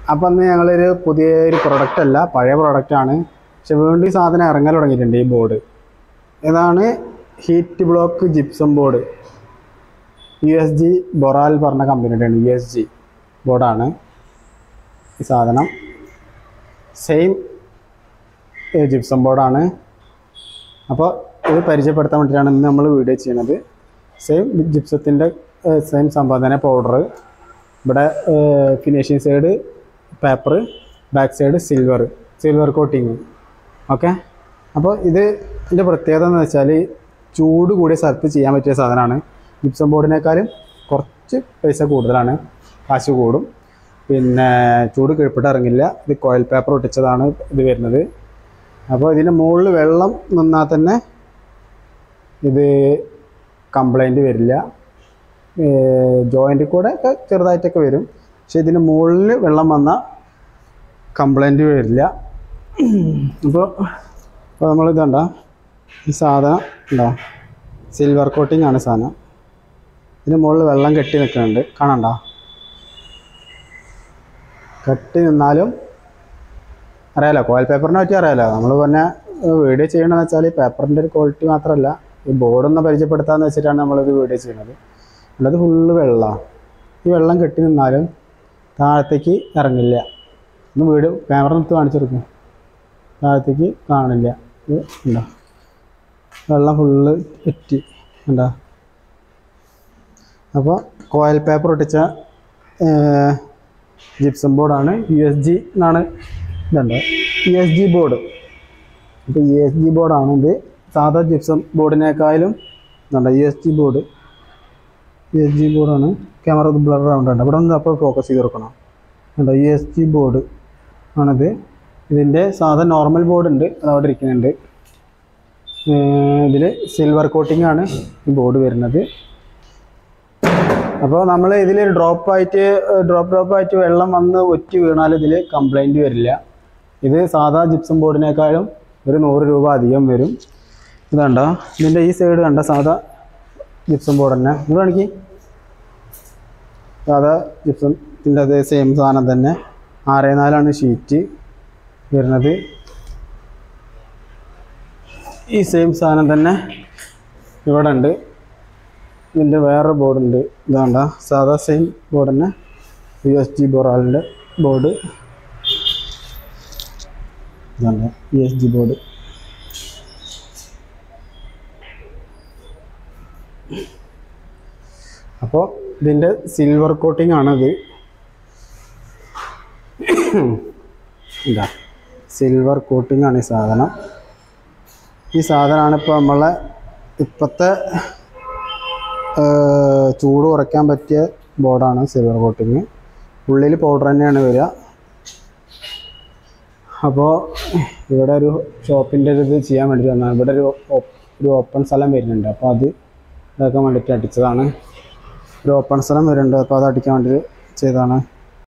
അപ്പം അന്ന് ഞങ്ങളൊരു പുതിയൊരു പ്രൊഡക്റ്റ് അല്ല പഴയ പ്രൊഡക്റ്റ് ആണ് പക്ഷെ വീണ്ടും ഈ സാധനം ഇറങ്ങാൻ തുടങ്ങിയിട്ടുണ്ട് ഈ ബോർഡ് ഇതാണ് heat block gypsum board U S G Boral പറഞ്ഞ കമ്പനിയുടെയാണ് യു എസ് ജി ബോർഡാണ് ഈ സാധനം സെയിം ജിപ്സം ബോർഡാണ് അപ്പോൾ ഇത് പരിചയപ്പെടുത്താൻ വേണ്ടിയിട്ടാണ് ഇന്ന് നമ്മൾ വീഡിയോ ചെയ്യുന്നത് സെയിം ജിപ്സത്തിൻ്റെ സെയിം സംഭവം പൗഡർ ഇവിടെ finishing side paper back side silver silver coating okay അപ്പോൾ ഇത് ഇതിൻ്റെ പ്രത്യേകത എന്ന് വെച്ചാൽ ചൂട് കൂടിയ സ്ഥലത്ത് ചെയ്യാൻ പറ്റിയ സാധനമാണ് ജിപ്സം ബോർഡിനേക്കാളും കുറച്ച് പൈസ കൂടുതലാണ് കാശ് കൂടും പിന്നെ ചൂട് കീഴ്പ്പെട്ട് ഇറങ്ങില്ല ഇത് കോയിൽ പേപ്പർ ഒട്ടിച്ചതാണ് ഇത് വരുന്നത് അപ്പോൾ ഇതിൻ്റെ മുകളിൽ വെള്ളം നിന്നാൽ തന്നെ ഇത് കംപ്ലൈൻറ്റ് വരില്ല ജോയിൻറ്റിൽ കൂടെ ഒക്കെ ചെറുതായിട്ടൊക്കെ വരും പക്ഷേ ഇതിന് മുകളിൽ വെള്ളം വന്നാൽ കംപ്ലൈൻറ്റ് വരില്ല അപ്പോൾ അപ്പോൾ നമ്മൾ ഇതുണ്ട ഈ സാധനം ഉണ്ടോ സിൽവർ കോട്ടിംഗ് ആണ് സാധനം ഇതിന് മുകളിൽ വെള്ളം കെട്ടി നിൽക്കുന്നുണ്ട് കാണണ്ട കെട്ടി നിന്നാലും അറിയാലോ കോയിൽ പേപ്പറിനെ പറ്റി അറിയാലോ നമ്മൾ പിന്നെ വീഡിയോ ചെയ്യണമെന്ന് വെച്ചാൽ പേപ്പറിൻ്റെ ഒരു ക്വാളിറ്റി മാത്രമല്ല ഈ ബോർഡൊന്ന് പരിചയപ്പെടുത്താമെന്ന് വെച്ചിട്ടാണ് നമ്മളിത് വീഡിയോ ചെയ്യുന്നത് ഉള്ളത് ഫുള്ള് വെള്ളമാണ് ഈ വെള്ളം കെട്ടി നിന്നാലും താഴത്തേക്ക് ഇറങ്ങില്ല ഒന്ന് വീഡിയോ ക്യാമറ എടുത്ത് കാണിച്ചെടുക്കും താഴത്തേക്ക് കാണില്ല ഇത് ഉണ്ടോ വെള്ളം ഫുള്ള് എറ്റി ഉണ്ടോ അപ്പോൾ കോയിൽ പേപ്പർ ഒട്ടിച്ച ജിപ്സം ബോർഡാണ് യു എസ് ജി എന്നാണ് ഇതുണ്ട് യു എസ് ജി ബോർഡ് ഇപ്പോൾ യു എസ് ജി ബോർഡാണ് ഇത് സാധാ ജിപ്സം ബോർഡിനേക്കാളും ഇതുണ്ട് U S G board U S G ബോർഡാണ് ക്യാമറ ബ്ലർ ആവുന്നുണ്ട് ഇവിടെ ഒന്ന് അപ്പോൾ ഫോക്കസ് ചെയ്ത് കൊടുക്കണം ഉണ്ടോ യു എസ് ജി ബോർഡ് ആണിത് ഇതിൻ്റെ സാധാ നോർമൽ ബോർഡ് ഉണ്ട് അത് അവിടെ ഇരിക്കുന്നുണ്ട് ഇതിൽ സിൽവർ കോട്ടിംഗ് ആണ് ഈ ബോർഡ് വരുന്നത് അപ്പോൾ നമ്മൾ ഇതിൽ ഡ്രോപ്പ് ആയിട്ട് ഡ്രോപ്പ് ഡ്രോപ്പ് ആയിട്ട് വെള്ളം വന്ന് ഒറ്റി വീണാൽ ഇതിൽ കംപ്ലൈൻറ്റ് വരില്ല ഇത് സാധാ ജിപ്സം ബോർഡിനേക്കാളും ഒരു നൂറ് രൂപ അധികം വരും ഇതുണ്ടോ ഇതിൻ്റെ ഈ സൈഡ് കണ്ട സാധാ ജിപ്സം ബോർഡ് തന്നെ ഇത് കാണിക്ക് സാധാ ജിപ്സത്തിൻ്റെ അതേ സെയിം സാധനം തന്നെ ആറ് നാലാണ് ഷീറ്റ് വരുന്നത് ഈ സെയിം സാധനം തന്നെ ഇവിടെ ഉണ്ട് ഇതിൻ്റെ വേറെ ബോർഡുണ്ട് ഇതാണ്ട സാധാ സെയിം ബോർഡ് തന്നെ യു എസ് ജി ബൊറാലിൻ്റെ ബോർഡ് ഇതാണ്ട യു എസ് ജി ബോർഡ് അപ്പോൾ ഇതിൻ്റെ സിൽവർ കോട്ടിംഗ് ആണത് ഇതാ സിൽവർ കോട്ടിംഗ് ആണ് ഈ സാധനം ഈ സാധനമാണ് ഇപ്പോൾ നമ്മളെ ഇപ്പോഴത്തെ ചൂട് കുറയ്ക്കാൻ പറ്റിയ ബോർഡാണ് സിൽവർ കോട്ടിങ് ഉള്ളിൽ പൗഡർ തന്നെയാണ് വരിക അപ്പോൾ ഇവിടെ ഒരു ഷോപ്പിൻ്റെ ഒരു ഇത് ചെയ്യാൻ വേണ്ടി വന്നതാണ് ഇവിടെ ഒരു ഓ- ഒരു ഓപ്പൺ സ്ഥലം വരുന്നുണ്ട് അപ്പോൾ അത് ഇതാക്കാൻ വേണ്ടിയിട്ട് അടിച്ചതാണ് ഒരു ഓപ്പൺ സ്ഥലം വരുന്നുണ്ട് അപ്പോൾ അത് അടിക്കാൻ വേണ്ടി ചെയ്തതാണ്